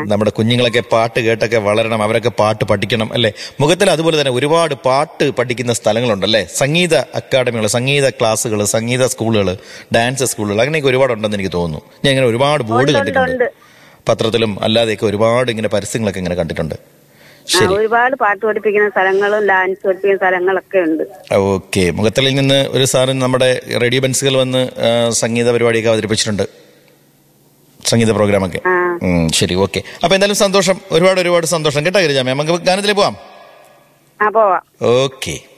നമ്മുടെ കുഞ്ഞുങ്ങളൊക്കെ പാട്ട് കേട്ടൊക്കെ വളരണം അവരൊക്കെ പാട്ട് പഠിക്കണം അല്ലേ മുഖത്തിൽ അതുപോലെ തന്നെ ഒരുപാട് പാട്ട് പഠിക്കുന്ന സ്ഥലങ്ങളുണ്ടല്ലേ സംഗീത അക്കാഡമികൾ സംഗീത ക്ലാസ്സുകൾ സംഗീത സ്കൂളുകൾ ഡാൻസ് സ്കൂളുകൾ അങ്ങനെയൊക്കെ ഒരുപാടുണ്ടെന്ന് എനിക്ക് തോന്നുന്നു ഞാൻ ഇങ്ങനെ ഒരുപാട് ബോർഡ് ഉണ്ട്, കണ്ടിട്ടുണ്ട് ഉണ്ട്. പത്രത്തിലും അല്ലാതെയൊക്കെ ഒരുപാട് ഇങ്ങനെ പരസ്യങ്ങളൊക്കെ ഇങ്ങനെ കണ്ടിട്ടുണ്ട് ആ, ശരി ഒരുപാട് പാട്ട് പഠിപ്പിക്കുന്ന സ്ഥലങ്ങളും ഡാൻസ് പഠിപ്പിക്കുന്ന സ്ഥലങ്ങളൊക്കെ ഉണ്ട് ഓക്കെ മുഖത്തലിൽ നിന്ന് ഒരു സാറ് നമ്മുടെ റേഡിയോ ബെൻസുകൾ വന്ന് ആ, സംഗീത പരിപാടിയൊക്കെ അവതരിപ്പിച്ചിട്ടുണ്ട് സംഗീത പ്രോഗ്രാമൊക്കെ ആ ഉം, ശരി ഓക്കെ അപ്പൊ എന്തായാലും സന്തോഷം ഒരുപാട് ഒരുപാട് സന്തോഷം കേട്ടോ ഗിരിജാമേ നമുക്ക് ഗാനത്തിൽ പോവാം ആ പോവാം ഓക്കെ